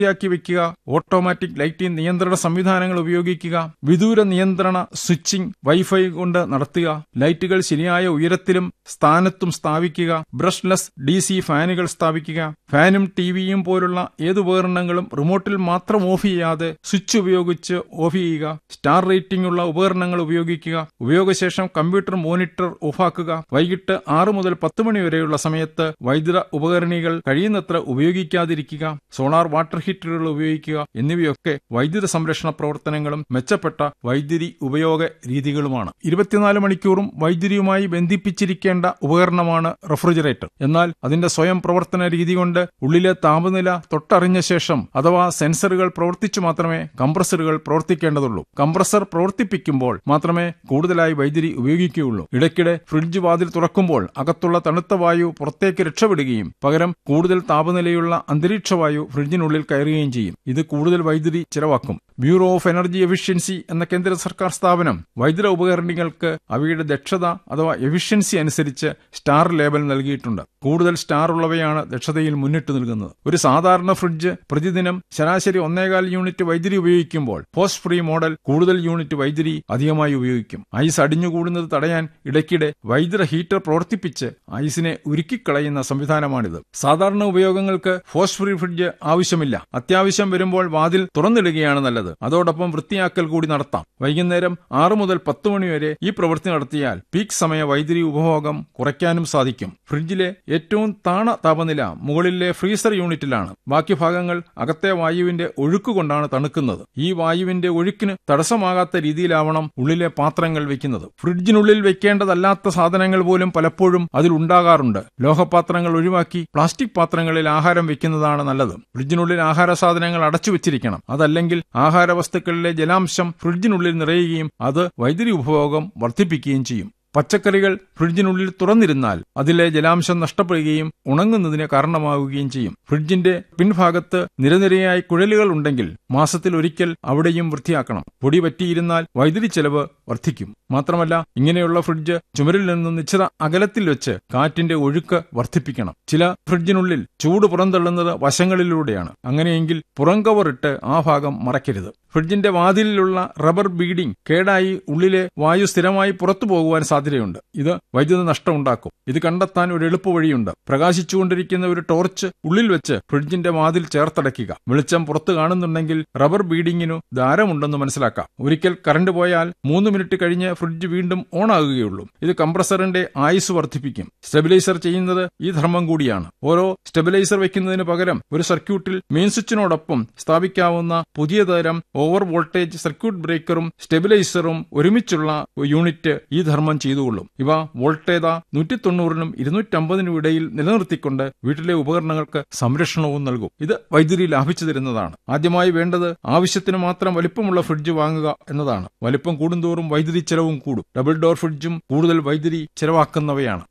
യാക്കി വെക്കുക automatic lighting നിയന്ത്രണ സംവിധാനങ്ങൾ ഉപയോഗിക്കുക വിദൂര നിയന്ത്രണ സ്വിച്ചിംഗ് വൈഫൈ കൊണ്ട് നടത്തുക ലൈറ്റുകൾ ശരിയായ ഉയരത്തിലും സ്ഥാനത്തും സ്ഥാപിക്കുക ബ്രഷ്ലെസ് ഡി സി ഫാനുകൾ സ്ഥാപിക്കുക ഫാനും ടിവിയും പോലുള്ള ഏത് ഉപകരണങ്ങളും റിമോട്ടിൽ മാത്രം ഓഫ് ചെയ്യാതെ സ്വിച്ച് ഉപയോഗിച്ച് ഓഫ് ചെയ്യുക സ്റ്റാർ റേറ്റിംഗ് ഉള്ള ഉപകരണങ്ങൾ ഉപയോഗിക്കുക ഉപയോഗശേഷം കമ്പ്യൂട്ടർ മോണിറ്റർ ഓഫാക്കുക വൈകിട്ട് ആറ് മുതൽ പത്ത് മണി വരെയുള്ള സമയത്ത് വൈദ്യുത ഉപകരണികൾ കഴിയുന്നത്ര ഉപയോഗിക്കാതിരിക്കുക സോളാർ വാട്ടർ ഹീറ്ററുകൾ ഉപയോഗിക്കുക എന്നിവയൊക്കെ വൈദ്യുത സംരക്ഷണ പ്രവർത്തനങ്ങളും മെച്ചപ്പെട്ട വൈദ്യുതി ഉപയോഗ രീതികളുമാണ് ഇരുപത്തിനാല് മണിക്കൂറും വൈദ്യുതിയുമായി ബന്ധിപ്പിച്ചിരിക്കേണ്ട ഉപകരണമാണ് റെഫ്രിജറേറ്റർ എന്നാൽ അതിന്റെ സ്വയം പ്രവർത്തന രീതി കൊണ്ട് ഉള്ളിലെ താപനില തൊട്ടറിഞ്ഞ ശേഷം അഥവാ സെൻസറുകൾ പ്രവർത്തിച്ചു മാത്രമേ കംപ്രസറുകൾ പ്രവർത്തിക്കേണ്ടതുള്ളൂ കംപ്രസർ പ്രവർത്തിപ്പിക്കുമ്പോൾ മാത്രമേ കൂടുതലായി വൈദ്യുതി ഉപയോഗിക്കുകയുള്ളൂ ഇടയ്ക്കിടെ ഫ്രിഡ്ജ് വാതിൽ തുറക്കുമ്പോൾ അകത്തുള്ള തണുത്ത വായു പുറത്തേക്ക് രക്ഷപ്പെടുകയും പകരം കൂടുതൽ താപനിലയുള്ള അന്തരീക്ഷ വായു ഫ്രിഡ്ജിനുള്ളിൽ കയറുകയും ചെയ്യും ഇത് കൂടുതൽ വൈദ്യുതി ചിലവാക്കും ബ്യൂറോ ഓഫ് എനർജി എഫിഷ്യൻസി എന്ന കേന്ദ്ര സർക്കാർ സ്ഥാപനം വൈദ്യുത ഉപകരണങ്ങൾക്ക് അവയുടെ ദക്ഷത അഥവാ എഫിഷ്യൻസി അനുസരിച്ച് സ്റ്റാർ ലേബൽ നൽകിയിട്ടുണ്ട് കൂടുതൽ സ്റ്റാർ ഉള്ളവയാണ് ദക്ഷതയിൽ മുന്നിട്ട് നിൽക്കുന്നത് ഒരു സാധാരണ ഫ്രിഡ്ജ് പ്രതിദിനം ശരാശരി ഒന്നേകാൽ യൂണിറ്റ് വൈദ്യുതി ഉപയോഗിക്കുമ്പോൾ പോസ്റ്റ് ഫ്രീ മോഡൽ കൂടുതൽ യൂണിറ്റ് വൈദ്യുതി അധികമായി ഉപയോഗിക്കും ഐസ് അടിഞ്ഞുകൂടുന്നത് തടയാൻ ഇടയ്ക്കിടെ വൈദ്യുത ഹീറ്റർ പ്രവർത്തിപ്പിച്ച് ഐസിനെ ഉരുക്കിക്കളയുന്ന സംവിധാനമാണിത് സാധാരണ ഉപയോഗങ്ങൾക്ക് പോസ്റ്റ് ഫ്രീ ഫ്രിഡ്ജ് ആവശ്യമില്ല അത്യാവശ്യം വരുമ്പോൾ വാതിൽ തുറന്നിടുകയാണ് നല്ലത് അതോടൊപ്പം വൃത്തിയാക്കൽ കൂടി നടത്താം വൈകുന്നേരം ആറ് മുതൽ പത്ത് മണി വരെ ഈ പ്രവൃത്തി നടത്തിയാൽ പീക്ക് സമയ വൈദ്യുതി ഉപഭോഗം കുറയ്ക്കാനും സാധിക്കും ഫ്രിഡ്ജിലെ ഏറ്റവും താണ താപനില മുകളിലെ ഫ്രീസർ യൂണിറ്റിലാണ് ബാക്കി ഭാഗങ്ങൾ അകത്തെ വായുവിന്റെ ഒഴുക്ക് കൊണ്ടാണ് തണുക്കുന്നത് ഈ വായുവിന്റെ ഒഴുക്കിന് തടസ്സമാകാത്ത രീതിയിലാവണം ഉള്ളിലെ പാത്രങ്ങൾ വെക്കുന്നത് ഫ്രിഡ്ജിനുള്ളിൽ വെക്കേണ്ടതല്ലാത്ത സാധനങ്ങൾ പോലും പലപ്പോഴും അതിൽ ഉണ്ടാകാറുണ്ട് ലോഹപാത്രങ്ങൾ ഒഴിവാക്കി പ്ലാസ്റ്റിക് പാത്രങ്ങളിൽ ആഹാരം വെക്കുന്നതാണ് നല്ലത് ഫ്രിഡ്ജിനുള്ളിൽ ആഹാര സാധനങ്ങൾ അടച്ചു വെച്ചിരിക്കണം അതല്ലെങ്കിൽ ആഹാര വസ്തുക്കളിലെ ജലാംശം ഫ്രിഡ്ജിനുള്ളിൽ നിറയുകയും അത് വൈദ്യുതി ഉപഭോഗം വർദ്ധിപ്പിക്കുകയും ചെയ്യും പച്ചക്കറികൾ ഫ്രിഡ്ജിനുള്ളിൽ തുറന്നിരുന്നാൽ അതിലെ ജലാംശം നഷ്ടപ്പെടുകയും ഉണങ്ങുന്നതിന് കാരണമാവുകയും ചെയ്യും ഫ്രിഡ്ജിന്റെ പിൻഭാഗത്ത് നിരനിരയായി കുഴലുകൾ ഉണ്ടെങ്കിൽ മാസത്തിൽ ഒരിക്കൽ അവിടെയും വൃത്തിയാക്കണം പൊടി പറ്റിയിരുന്നാൽ വൈദ്യുതി ചെലവ് വർദ്ധിക്കും മാത്രമല്ല ഇങ്ങനെയുള്ള ഫ്രിഡ്ജ് ചുമരിൽ നിന്നും നിശ്ചിത അകലത്തിൽ വെച്ച് കാറ്റിന്റെ ഒഴുക്ക് വർദ്ധിപ്പിക്കണം ചില ഫ്രിഡ്ജിനുള്ളിൽ ചൂട് പുറന്തള്ളുന്നത് വശങ്ങളിലൂടെയാണ് അങ്ങനെയെങ്കിൽ പുറംകവർ ഇട്ട് ആ ഭാഗം മറയ്ക്കരുത് ഫ്രിഡ്ജിന്റെ വാതിലിലുള്ള റബ്ബർ ബീഡിംഗ് കേടായി ഉള്ളിലെ വായു സ്ഥിരമായി പുറത്തു പോകുവാൻ സാധ്യതയുണ്ട് ഇത് വൈദ്യുത നഷ്ടം ഉണ്ടാക്കും ഇത് കണ്ടെത്താൻ ഒരു എളുപ്പ വഴിയുണ്ട് പ്രകാശിച്ചുകൊണ്ടിരിക്കുന്ന ഒരു ടോർച്ച് ഉള്ളിൽ വെച്ച് ഫ്രിഡ്ജിന്റെ വാതിൽ ചേർത്തടയ്ക്കുക വെളിച്ചം പുറത്തു കാണുന്നുണ്ടെങ്കിൽ റബ്ബർ ബീഡിങ്ങിനു ധാരമുണ്ടെന്ന് മനസ്സിലാക്കാം ഒരിക്കൽ കറണ്ട് പോയാൽ മൂന്ന് മിനിറ്റ് കഴിഞ്ഞ് ഫ്രിഡ്ജ് വീണ്ടും ഓൺ ആകുകയുള്ളൂ ഇത് കംപ്രസറിന്റെ ആയുസ് വർദ്ധിപ്പിക്കും സ്റ്റെബിലൈസർ ചെയ്യുന്നത് ഈ ധർമ്മം കൂടിയാണ് ഓരോ സ്റ്റെബിലൈസർ വെക്കുന്നതിന് പകരം ഒരു സർക്യൂട്ടിൽ മെയിൻ സ്വിച്ചിനോടൊപ്പം സ്ഥാപിക്കാവുന്ന പുതിയ തരം ഓവർ വോൾട്ടേജ് സർക്യൂട്ട് ബ്രേക്കറും സ്റ്റെബിലൈസറും ഒരുമിച്ചുള്ള യൂണിറ്റ് ഈ ധർമ്മം ചെയ്തുകൊള്ളും ഇവ വോൾട്ടേജ നൂറ്റി തൊണ്ണൂറിനും ഇരുന്നൂറ്റമ്പതിനും ഇടയിൽ നിലനിർത്തിക്കൊണ്ട് വീട്ടിലെ ഉപകരണങ്ങൾക്ക് സംരക്ഷണവും നൽകും ഇത് വൈദ്യുതി ലാഭിച്ചു തരുന്നതാണ് ആദ്യമായി വേണ്ടത് ആവശ്യത്തിന് മാത്രം വലിപ്പമുള്ള ഫ്രിഡ്ജ് വാങ്ങുക എന്നതാണ് വലിപ്പം കൂടുന്തോറും വൈദ്യുതി ചെലവും കൂടും ഡബിൾ ഡോർ ഫ്രിഡ്ജും കൂടുതൽ വൈദ്യുതി ചെലവാക്കുന്നവയാണ്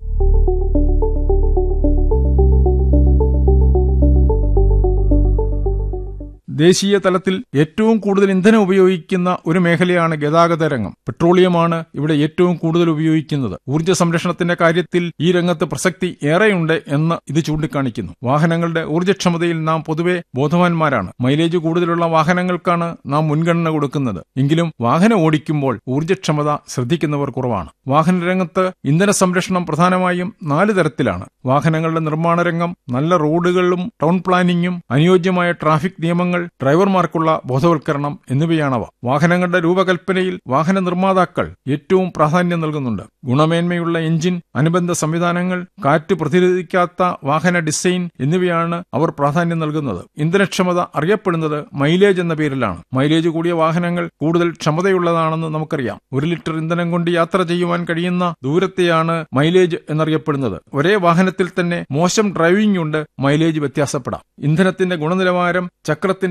ദേശീയ തലത്തിൽ ഏറ്റവും കൂടുതൽ ഇന്ധനം ഉപയോഗിക്കുന്ന ഒരു മേഖലയാണ് ഗതാഗത രംഗം പെട്രോളിയമാണ് ഇവിടെ ഏറ്റവും കൂടുതൽ ഉപയോഗിക്കുന്നത് ഊർജ്ജ സംരക്ഷണത്തിന്റെ കാര്യത്തിൽ ഈ രംഗത്ത് പ്രസക്തി ഏറെയുണ്ട് എന്ന് ഇത് ചൂണ്ടിക്കാണിക്കുന്നു വാഹനങ്ങളുടെ ഊർജ്ജക്ഷമതയിൽ നാം പൊതുവെ ബോധവാന്മാരാണ് മൈലേജ് കൂടുതലുള്ള വാഹനങ്ങൾക്കാണ് നാം മുൻഗണന കൊടുക്കുന്നത് എങ്കിലും വാഹനം ഓടിക്കുമ്പോൾ ഊർജ്ജക്ഷമത ശ്രദ്ധിക്കുന്നവർ കുറവാണ് വാഹന രംഗത്ത് ഇന്ധന സംരക്ഷണം പ്രധാനമായും നാല് തരത്തിലാണ് വാഹനങ്ങളുടെ നിർമ്മാണ രംഗം നല്ല റോഡുകളും ടൗൺ പ്ലാനിങ്ങും അനുയോജ്യമായ ട്രാഫിക് നിയമങ്ങൾ ഡ്രൈവർമാർക്കുള്ള ബോധവൽക്കരണം എന്നിവയാണവ വാഹനങ്ങളുടെ രൂപകൽപ്പനയിൽ വാഹന നിർമ്മാതാക്കൾ ഏറ്റവും പ്രാധാന്യം നൽകുന്നുണ്ട് ഗുണമേന്മയുള്ള എഞ്ചിൻ അനുബന്ധ സംവിധാനങ്ങൾ കാറ്റ് പ്രതിരോധിക്കാത്ത വാഹന ഡിസൈൻ എന്നിവയാണ് അവർ പ്രാധാന്യം നൽകുന്നത് ഇന്ധനക്ഷമത അറിയപ്പെടുന്നത് മൈലേജ് എന്ന പേരിലാണ് മൈലേജ് കൂടിയ വാഹനങ്ങൾ കൂടുതൽ ക്ഷമതയുള്ളതാണെന്ന് നമുക്കറിയാം ഒരു ലിറ്റർ ഇന്ധനം കൊണ്ട് യാത്ര ചെയ്യുവാൻ കഴിയുന്ന ദൂരത്തെയാണ് മൈലേജ് എന്നറിയപ്പെടുന്നത് ഒരേ വാഹനത്തിൽ തന്നെ മോശം ഡ്രൈവിംഗ് കൊണ്ട് മൈലേജ് വ്യത്യാസപ്പെടാം ഇന്ധനത്തിന്റെ ഗുണനിലവാരം ചക്രത്തിന്റെ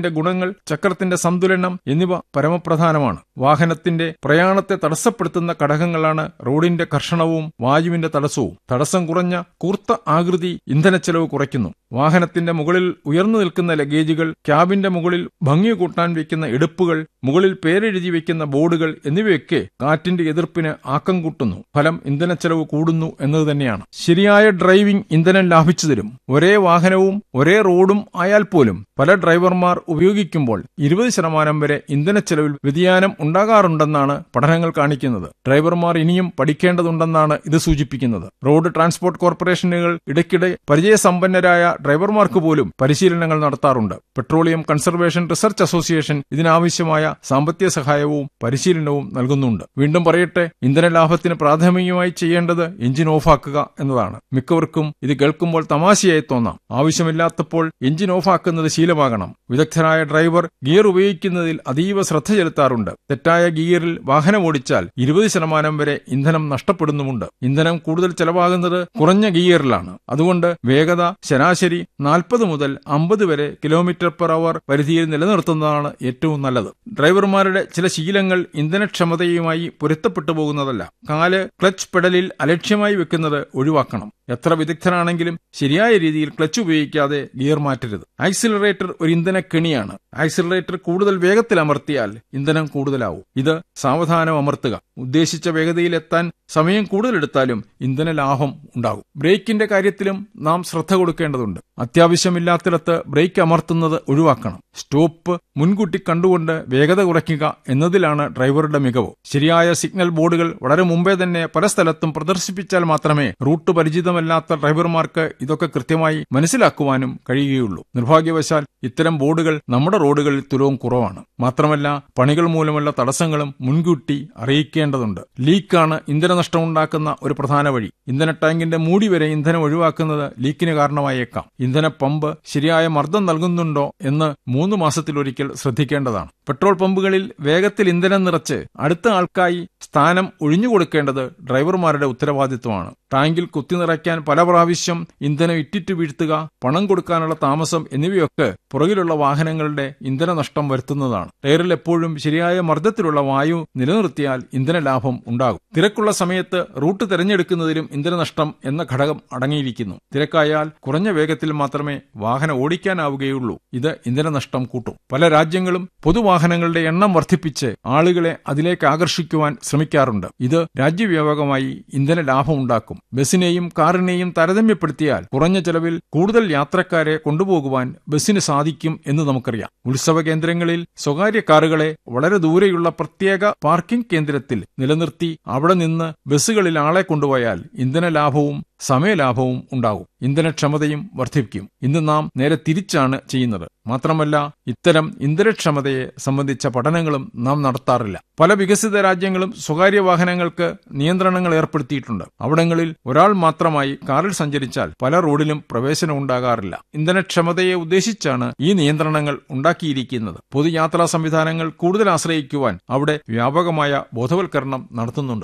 യന്ത്രത്തിന്റെ ഗുണങ്ങൾ ചക്രത്തിന്റെ സന്തുലനം എന്നിവ പരമപ്രധാനമാണ് വാഹനത്തിന്റെ പ്രയാണത്തെ തടസ്സപ്പെടുത്തുന്ന ഘടകങ്ങളാണ് റോഡിന്റെ കർഷണവും വായുവിന്റെ തടസ്സവും തടസ്സം കുറഞ്ഞ കൂർത്ത ആകൃതി ഇന്ധനച്ചെലവ് കുറയ്ക്കുന്നു വാഹനത്തിന്റെ മുകളിൽ ഉയർന്നു നിൽക്കുന്ന ലഗേജുകൾ ക്യാബിന്റെ മുകളിൽ ഭംഗി കൂട്ടാൻ വെക്കുന്ന എടുപ്പുകൾ മുകളിൽ പേരെഴുതി വെക്കുന്ന ബോർഡുകൾ എന്നിവയൊക്കെ കാറ്റിന്റെ എതിർപ്പിന് ആക്കം കൂട്ടുന്നു ഫലം ഇന്ധനച്ചെലവ് കൂടുന്നു എന്നത് തന്നെയാണ് ശരിയായ ഡ്രൈവിംഗ് ഇന്ധനം ലാഭിച്ചു തരും ഒരേ വാഹനവും ഒരേ റോഡും ആയാൽ പോലും പല ഡ്രൈവർമാർ ഉപയോഗിക്കുമ്പോൾ ഇരുപത് ശതമാനം വരെ ഇന്ധനച്ചെലവിൽ വ്യതിയാനം ഉണ്ടാകാറുണ്ടെന്നാണ് പഠനങ്ങൾ കാണിക്കുന്നത് ഡ്രൈവർമാർ ഇനിയും പഠിക്കേണ്ടതുണ്ടെന്നാണ് ഇത് സൂചിപ്പിക്കുന്നത് റോഡ് ട്രാൻസ്പോർട്ട് കോർപ്പറേഷനുകൾ ഇടയ്ക്കിടെ പരിചയസമ്പന്നരായ ഡ്രൈവർമാർക്ക് പോലും പരിശീലനങ്ങൾ നടത്താറുണ്ട് പെട്രോളിയം കൺസർവേഷൻ റിസർച്ച് അസോസിയേഷൻ ഇതിനാവശ്യമായ സാമ്പത്തിക സഹായവും പരിശീലനവും നൽകുന്നുണ്ട് വീണ്ടും പറയട്ടെ ഇന്ധന ലാഭത്തിന് പ്രാഥമികമായി ചെയ്യേണ്ടത് എഞ്ചിൻ ഓഫാക്കുക എന്നതാണ് മിക്കവർക്കും ഇത് കേൾക്കുമ്പോൾ തമാശയായി തോന്നാം ആവശ്യമില്ലാത്തപ്പോൾ എഞ്ചിൻ ഓഫാക്കുന്നത് ശീലമാകണം വിദഗ്ധരായ ഡ്രൈവർ ഗിയർ ഉപയോഗിക്കുന്നതിൽ അതീവ ശ്രദ്ധ ചെലുത്താറുണ്ട് തെറ്റായ ഗിയറിൽ വാഹനം ഓടിച്ചാൽ ഇരുപത് ശതമാനം വരെ ഇന്ധനം നഷ്ടപ്പെടുന്നുമുണ്ട് ഇന്ധനം കൂടുതൽ ചെലവാകുന്നത് കുറഞ്ഞ ഗിയറിലാണ് അതുകൊണ്ട് വേഗത ശരാശരി നാൽപ്പത് മുതൽ അമ്പത് വരെ കിലോമീറ്റർ പെർ അവർ പരിധിയിൽ നിലനിർത്തുന്നതാണ് ഏറ്റവും നല്ലത് ഡ്രൈവർമാരുടെ ചില ശീലങ്ങൾ ഇന്ധനക്ഷമതയുമായി പൊരുത്തപ്പെട്ടു പോകുന്നതല്ല കാല് ക്ലച്ച് പെഡലിൽ അലക്ഷ്യമായി വെക്കുന്നത് ഒഴിവാക്കണം എത്ര വിദഗ്ധനാണെങ്കിലും ശരിയായ രീതിയിൽ ക്ലച്ച് ഉപയോഗിക്കാതെ ഗിയർ മാറ്റരുത് ആക്സിലറേറ്റർ ഒരു ഇന്ധന കെണിയാണ് ആക്സിലറേറ്റർ കൂടുതൽ വേഗത്തിൽ അമർത്തിയാൽ ഇന്ധനം കൂടുതലാവും ഇത് സാവധാനം അമർത്തുക ഉദ്ദേശിച്ച വേഗതയിൽ എത്താൻ സമയം കൂടുതലെടുത്താലും ഇന്ധന ലാഭം ഉണ്ടാകും ബ്രേക്കിന്റെ കാര്യത്തിലും നാം ശ്രദ്ധ കൊടുക്കേണ്ടതുണ്ട് അത്യാവശ്യമില്ലാത്തിടത്ത് ബ്രേക്ക് അമർത്തുന്നത് ഒഴിവാക്കണം സ്റ്റോപ്പ് മുൻകൂട്ടി കണ്ടുകൊണ്ട് വേഗത കുറയ്ക്കുക എന്നതിലാണ് ഡ്രൈവറുടെ മികവ് ശരിയായ സിഗ്നൽ ബോർഡുകൾ വളരെ മുമ്പേ തന്നെ പല സ്ഥലത്തും പ്രദർശിപ്പിച്ചാൽ മാത്രമേ റൂട്ട് പരിചിതമല്ലാത്ത ഡ്രൈവർമാർക്ക് ഇതൊക്കെ കൃത്യമായി മനസ്സിലാക്കുവാനും കഴിയുകയുള്ളൂ നിർഭാഗ്യവശാൽ ഇത്തരം ബോർഡുകൾ നമ്മുടെ റോഡുകളിൽ തുലവും കുറവാണ് മാത്രമല്ല പണികൾ മൂലമുള്ള തടസ്സങ്ങളും മുൻകൂട്ടി അറിയിക്കേണ്ടതുണ്ട് ലീക്കാണ് ഇന്ധനനഷ്ടം ഉണ്ടാക്കുന്ന ഒരു പ്രധാന വഴി ഇന്ധന ടാങ്കിന്റെ മൂടി വരെ ഇന്ധനം ഒഴിവാക്കുന്നത് ലീക്കിന് കാരണമായേക്കാം ഇന്ധന പമ്പ് ശരിയായ മർദ്ദം നൽകുന്നുണ്ടോ എന്ന് മൂന്ന് മാസത്തിലൊരിക്കൽ ശ്രദ്ധിക്കേണ്ടതാണ് പെട്രോൾ പമ്പുകളിൽ വേഗത്തിൽ ഇന്ധനം നിറച്ച് അടുത്ത ആൾക്കായി സ്ഥാനം ഒഴിഞ്ഞുകൊടുക്കേണ്ടത് ഡ്രൈവർമാരുടെ ഉത്തരവാദിത്വമാണ് ടാങ്കിൽ കുത്തി നിറയ്ക്കാൻ പല പ്രാവശ്യം ഇന്ധനം ഇറ്റിറ്റ് വീഴ്ത്തുക പണം കൊടുക്കാനുള്ള താമസം എന്നിവയൊക്കെ പുറകിലുള്ള വാഹനങ്ങളുടെ ഇന്ധന നഷ്ടം വരുത്തുന്നതാണ് ടയറിൽ എപ്പോഴും ശരിയായ മർദ്ദത്തിലുള്ള വായു നിലനിർത്തിയാൽ ഇന്ധന ലാഭം ഉണ്ടാകും തിരക്കുള്ള സമയത്ത് റൂട്ട് തിരഞ്ഞെടുക്കുന്നതിലും ഇന്ധനനഷ്ടം എന്ന ഘടകം അടങ്ങിയിരിക്കുന്നു തിരക്കായാൽ കുറഞ്ഞ വേഗത്തിൽ മാത്രമേ വാഹനം ഓടിക്കാനാവുകയുള്ളൂ ഇത് ഇന്ധനനഷ്ടം കൂട്ടും പല രാജ്യങ്ങളും പൊതുവാഹനങ്ങളുടെ എണ്ണം വർദ്ധിപ്പിച്ച് ആളുകളെ അതിലേക്ക് ആകർഷിക്കുവാൻ ശ്രമിക്കാറുണ്ട് ഇത് രാജ്യവ്യാപകമായി ഇന്ധന ലാഭം ഉണ്ടാക്കും ബസിനെയും കാറിനെയും താരതമ്യപ്പെടുത്തിയാൽ കുറഞ്ഞ ചെലവിൽ കൂടുതൽ യാത്രക്കാരെ കൊണ്ടുപോകുവാൻ ബസിന് സാധിക്കും എന്ന് നമുക്കറിയാം ഉത്സവ കേന്ദ്രങ്ങളിൽ സ്വകാര്യ കാറുകളെ വളരെ ദൂരെയുള്ള പ്രത്യേക പാർക്കിംഗ് കേന്ദ്രത്തിൽ നിലനിർത്തി അവിടെ നിന്ന് ബസ്സുകളിൽ ആളെ കൊണ്ടുപോയാൽ ഇന്ധന ലാഭവും സമയലാഭവും ഉണ്ടാകും ഇന്ധനക്ഷമതയും വർദ്ധിപ്പിക്കും ഇന്ന് നാം നേരെ തിരിച്ചാണ് ചെയ്യുന്നത് മാത്രമല്ല ഇത്തരം ഇന്ധനക്ഷമതയെ സംബന്ധിച്ച പഠനങ്ങളും നാം നടത്താറില്ല പല വികസിത രാജ്യങ്ങളും സ്വകാര്യ വാഹനങ്ങൾക്ക് നിയന്ത്രണങ്ങൾ ഏർപ്പെടുത്തിയിട്ടുണ്ട് അവിടങ്ങളിൽ ഒരാൾ മാത്രമായി കാറിൽ സഞ്ചരിച്ചാൽ പല റോഡിലും പ്രവേശനം ഉണ്ടാകാറില്ല ഇന്ധനക്ഷമതയെ ഉദ്ദേശിച്ചാണ് ഈ നിയന്ത്രണങ്ങൾ ഉണ്ടാക്കിയിരിക്കുന്നത് പൊതുയാത്രാ സംവിധാനങ്ങൾ കൂടുതൽ ആശ്രയിക്കുവാൻ അവിടെ വ്യാപകമായ ബോധവൽക്കരണം നടത്തുന്നുണ്ട്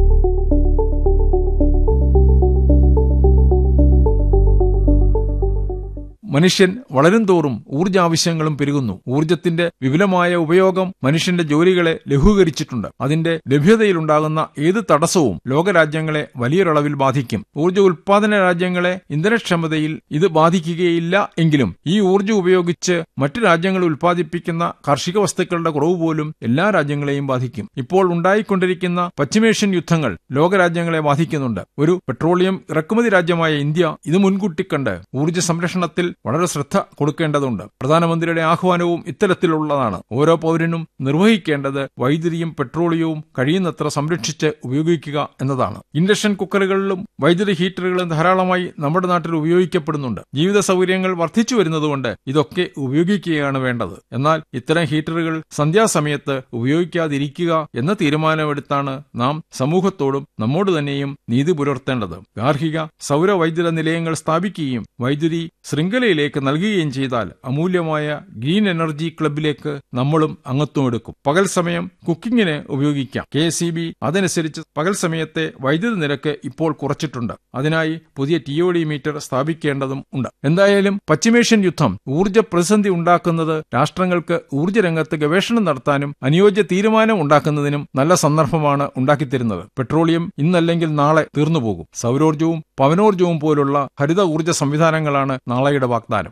മനുഷ്യൻ വളരും തോറും ഊർജാവശ്യങ്ങളും പെരുകുന്നു ഊർജത്തിന്റെ വിപുലമായ ഉപയോഗം മനുഷ്യന്റെ ജോലികളെ ലഘൂകരിച്ചിട്ടുണ്ട് അതിന്റെ ലഭ്യതയിലുണ്ടാകുന്ന ഏത് തടസ്സവും ലോകരാജ്യങ്ങളെ വലിയൊരളവിൽ ബാധിക്കും ഊർജ ഉൽപാദന രാജ്യങ്ങളെ ഇന്ധനക്ഷമതയിൽ ഇത് ബാധിക്കുകയില്ല എങ്കിലും ഈ ഊർജം ഉപയോഗിച്ച് മറ്റു രാജ്യങ്ങൾ ഉൽപ്പാദിപ്പിക്കുന്ന കാർഷിക വസ്തുക്കളുടെ കുറവ് പോലും എല്ലാ രാജ്യങ്ങളെയും ബാധിക്കും ഇപ്പോൾ ഉണ്ടായിക്കൊണ്ടിരിക്കുന്ന പശ്ചിമേഷ്യൻ യുദ്ധങ്ങൾ ലോകരാജ്യങ്ങളെ ബാധിക്കുന്നുണ്ട് ഒരു പെട്രോളിയം ഇറക്കുമതി രാജ്യമായ ഇന്ത്യ ഇത് മുൻകൂട്ടി കണ്ട് ഊർജ്ജ സംരക്ഷണത്തിൽ വളരെ ശ്രദ്ധ കൊടുക്കേണ്ടതുണ്ട് പ്രധാനമന്ത്രിയുടെ ആഹ്വാനവും ഇത്തരത്തിലുള്ളതാണ് ഓരോ പൗരനും നിർവഹിക്കേണ്ടത് വൈദ്യുതിയും പെട്രോളിയവും കഴിയുന്നത്ര സംരക്ഷിച്ച് ഉപയോഗിക്കുക എന്നതാണ് ഇൻഡക്ഷൻ കുക്കറുകളിലും വൈദ്യുതി ഹീറ്ററുകളും ധാരാളമായി നമ്മുടെ നാട്ടിൽ ഉപയോഗിക്കപ്പെടുന്നുണ്ട് ജീവിത സൗകര്യങ്ങൾ വർദ്ധിച്ചു വരുന്നതുകൊണ്ട് ഇതൊക്കെ ഉപയോഗിക്കുകയാണ് വേണ്ടത് എന്നാൽ ഇത്തരം ഹീറ്ററുകൾ സന്ധ്യാസമയത്ത് ഉപയോഗിക്കാതിരിക്കുക എന്ന തീരുമാനമെടുത്താണ് നാം സമൂഹത്തോടും നമ്മോട് തന്നെയും നീതി പുലർത്തേണ്ടത് ഗാർഹിക സൗര വൈദ്യുത നിലയങ്ങൾ സ്ഥാപിക്കുകയും വൈദ്യുതി ശൃംഖലയിൽ മേഖലയിലേക്ക് നൽകുകയും ചെയ്താൽ അമൂല്യമായ ഗ്രീൻ എനർജി ക്ലബിലേക്ക് നമ്മളും അംഗത്വം എടുക്കും പകൽ സമയം കുക്കിങ്ങിന് ഉപയോഗിക്കാം കെ സി ബി അതനുസരിച്ച് പകൽ സമയത്തെ വൈദ്യുതി നിരക്ക് ഇപ്പോൾ കുറച്ചിട്ടുണ്ട് അതിനായി പുതിയ ടി ഒ ഡി മീറ്റർ സ്ഥാപിക്കേണ്ടതും ഉണ്ട് എന്തായാലും പശ്ചിമേഷ്യൻ യുദ്ധം ഊർജ്ജ പ്രതിസന്ധി ഉണ്ടാക്കുന്നത് രാഷ്ട്രങ്ങൾക്ക് ഊർജ്ജ രംഗത്ത് ഗവേഷണം നടത്താനും അനുയോജ്യ തീരുമാനം ഉണ്ടാക്കുന്നതിനും നല്ല സന്ദർഭമാണ് ഉണ്ടാക്കിത്തരുന്നത് പെട്രോളിയം ഇന്നല്ലെങ്കിൽ നാളെ തീർന്നുപോകും സൗരോർജ്ജവും പവനോർജ്ജവും പോലുള്ള ഹരിത ഊർജ്ജ സംവിധാനങ്ങളാണ് നാളെയുടെ വാഗ്ദാനം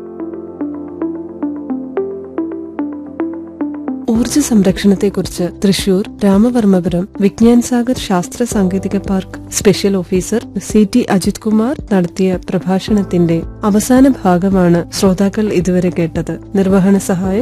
ഊർജ സംരക്ഷണത്തെക്കുറിച്ച് തൃശൂർ രാമവർമ്മപുരം വിജ്ഞാൻ സാഗർ ശാസ്ത്ര സാങ്കേതിക park special officer C T Ajith Kumar നടത്തിയ പ്രഭാഷണത്തിന്റെ അവസാന ഭാഗമാണ് ശ്രോതാക്കൾ ഇതുവരെ കേട്ടത് നിർവഹണ സഹായം